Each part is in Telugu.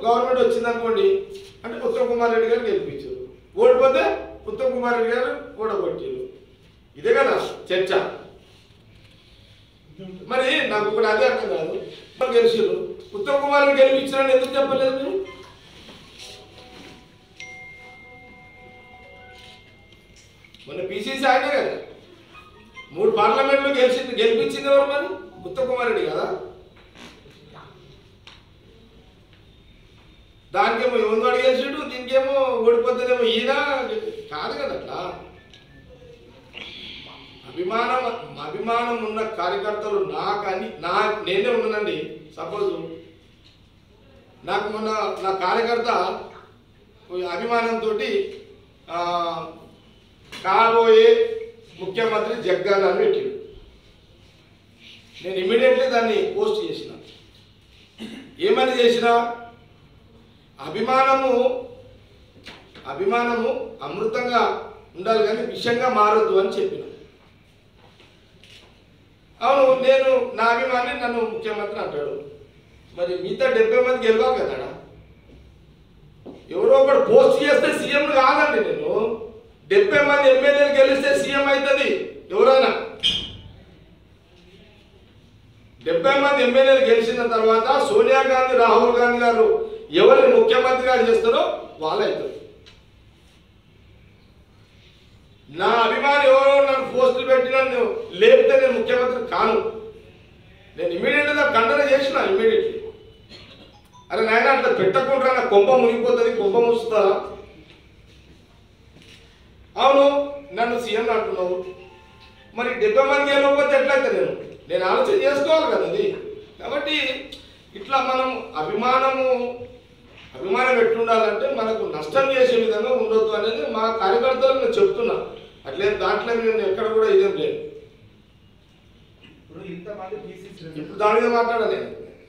గవర్నమెంట్ వచ్చింది అనుకోండి అంటే ఉత్తమ్ కుమార్ రెడ్డి గారు గెలిపించారు ఓడిపోతే ఉత్తమ్ కుమార్ రెడ్డి గారు ఓడగొట్టారు ఇదే కదా చర్చ మరి నాకు ఇప్పుడు అదే అర్థం కాదు మరి గెలిచారు ఉత్తమ్ కుమార్ రెడ్డి గెలిపించారని ఎందుకు చెప్పలేదు మీరు మొన్న పిసిసి ఆయనే కదా మూడు పార్లమెంట్లు గెలిచింది గెలిపించింది ఎవరు మరి ఉత్తమ్ కుమార్ రెడ్డి కదా దానికేమో ఎవరు వాడు గెలిచాడు దీనికేమో ఓడిపోతుందేమో ఈయన కాదు కదా అట్లా అభిమానం అభిమానం ఉన్న కార్యకర్తలు నాకని నా నేనే ఉన్నానండి సపోజ్ నాకు మొన్న నా కార్యకర్త అభిమానంతో కాబోయే ముఖ్యమంత్రి జగన్ అని పెట్టాడు నేను ఇమీడియట్లీ దాన్ని పోస్ట్ చేసిన ఏమని చేసిన అభిమానము అభిమానము అమృతంగా ఉండాలి కానీ విషంగా మారొద్దు అని చెప్పిన అవును నేను నా అభిమాని నన్ను ముఖ్యమంత్రి అంటాడు మరి మిగతా డెబ్బై మంది గెలవాలి కదా ఆడ. ఎవరో ఒకడు పోస్ట్ చేస్తే సీఎం కాదండి నేను డెబ్బై మంది ఎమ్మెల్యేలు గెలిస్తే సీఎం అవుతుంది ఎవరైనా డెబ్బై మంది ఎమ్మెల్యేలు గెలిచిన తర్వాత సోనియా గాంధీ రాహుల్ గాంధీ గారు ఎవరిని ముఖ్యమంత్రిగా చేస్తారో వాళ్ళు అవుతారు నా అభిమాని ఎవరో నన్ను పోస్టులు పెట్టి నన్ను లేపితే నేను ముఖ్యమంత్రి కాను నేను ఇమీడియట్గా ఖండన చేసిన ఇమీడియట్లీ అరే నాయన అట్లా పెట్టకుండా నా కొంప మునిగిపోతుంది కొంప ముస్తుందా అవును నన్ను సీఎం అంటున్నావు మరి డెబ్బై మంది వెళ్ళకపోతే ఎట్లయితే నేను నేను ఆలోచన చేసుకోవాలి కదా అది కాబట్టి ఇట్లా మనం అభిమానము అభిమానం ఎట్లుండాలంటే మనకు నష్టం చేసే విధంగా ఉండొద్దు అనేది మా కార్యకర్తలకు నేను చెప్తున్నా అట్లే దాంట్లో నేను ఎక్కడ కూడా ఇదేం లేదు ఇప్పుడు ఇంతమంది పీసీసీ ఇప్పుడు దాని మీద మాట్లాడాలి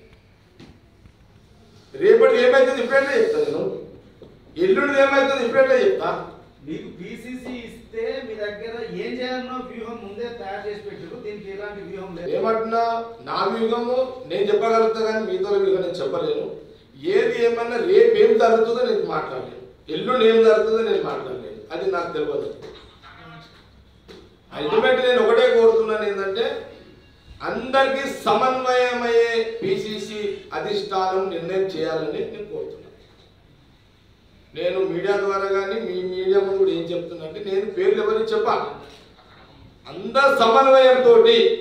రేపటి ఏమైతుంది ఇప్పుడైతే చెప్తా నేను ఎల్లుండి ఏమైతుంది ఇప్పుడైతే చెప్తా మీకు పీసీసీ ఇస్తే మీ దగ్గర ఏం చేయాలనో వ్యూహం ముందే తయారు చేసి పెట్టారు దీనికి ఎలాంటి వ్యూహం లేదు ఏమంటున్నా నా వ్యూహము నేను చెప్పగలుగుతా కానీ మీతో వ్యూహం నేను చెప్పలేను ఏది ఏమన్నా రేపు ఏం జరుగుతుందో నేను మాట్లాడలేను ఎల్లుండి ఏం జరుగుతుందో నేను మాట్లాడలేను అది నాకు తెలియదు అల్టిమేట్ నేను ఒకటే కోరుతున్నాను ఏంటంటే అందరికీ సమన్వయమయ్యే పిసిసి అధిష్టానం నిర్ణయం చేయాలని నేను కోరుతున్నాను నేను మీడియా ద్వారా కానీ మీ మీడియా ముందు కూడా ఏం చెప్తున్నా అంటే నేను పేర్లు ఎవరికి చెప్పాలి అందరు సమన్వయంతో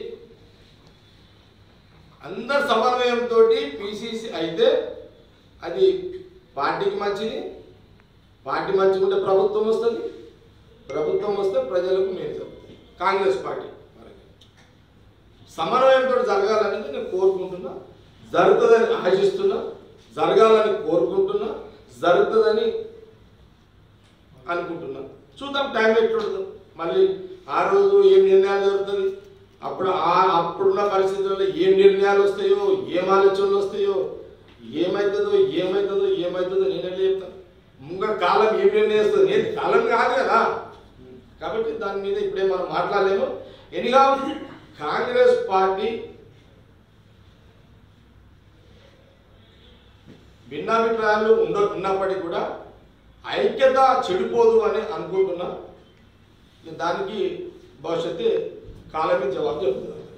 అందరు సమన్వయంతో పిసిసి అయితే అది పార్టీకి మంచిది పార్టీ మంచిగా ఉంటే ప్రభుత్వం వస్తుంది ప్రభుత్వం వస్తే ప్రజలకు మేలు జరుగుతుంది కాంగ్రెస్ పార్టీ వరకు. సమన్వయంతో జరగాలనేది నేను కోరుకుంటున్నా జరుగుతుందని ఆశిస్తున్నా జరగాలని కోరుకుంటున్నా జరుగుతుందని అనుకుంటున్నా చూద్దాం టైం ఎట్లుంటుందో మళ్ళీ ఆ రోజు ఏం నిర్ణయాలు జరుగుతుంది అప్పుడు ఆ అప్పుడున్న పరిస్థితుల్లో ఏం నిర్ణయాలు వస్తాయో ఏం ఆలోచనలు వస్తాయో ఏమవుతుందో ఏమవుతుందో ఏమవుతుందో నేను ఎట్లా చెప్తాను ముంగ కాలం ఏం నిర్ణయిస్తుంది నేను కాలం కాదు కదా కాబట్టి దాని మీద ఇప్పుడే మనం మాట్లాడలేము ఎనిగా కాంగ్రెస్ పార్టీ భిన్నాభిప్రాయాలు ఉండ ఉన్నప్పటికీ కూడా ఐక్యత చెడిపోదు అని అనుకుంటున్నా ఇక దానికి భవిష్యత్తు కాలమే జవాబు చెప్తుంది